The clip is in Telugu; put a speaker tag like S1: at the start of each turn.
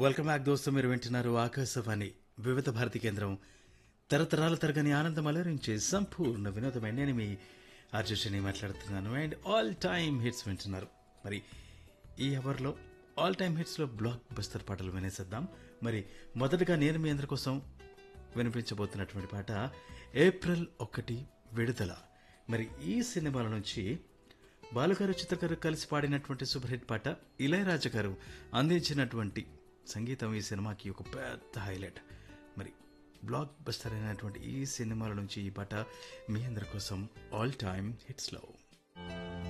S1: వెల్కమ్ బ్యాక్ దోస్తు మీరు వింటున్నారు ఆకాశవాణి వివిధ భారతి కేంద్రం తరతరాల తరగని ఆనందం అలరించే సంపూర్ణ వినోదమైన నేను మీ ఆర్జుషని మాట్లాడుతున్నాను అండ్ ఆల్ టైమ్ హిట్స్ వింటున్నారు మరి ఈ అవర్లో ఆల్ టైమ్ హిట్స్లో బ్లాక్ బస్టర్ పాటలు వినేసేద్దాం మరి మొదటగా నేను మీ అందరి కోసం వినిపించబోతున్నటువంటి పాట ఏప్రిల్ ఒకటి విడుదల మరి ఈ సినిమాల నుంచి బాలుగారు చిత్రగారు కలిసి పాడినటువంటి సూపర్ హిట్ పాట ఇళయరాజా గారు అందించినటువంటి సంగీతం ఈ సినిమాకి ఒక పెద్ద హైలైట్ మరి బ్లాక్ బస్టర్ అయినటువంటి ఈ సినిమాల నుంచి ఈ పాట మీ అందరి కోసం ఆల్ టైమ్ హిట్స్లో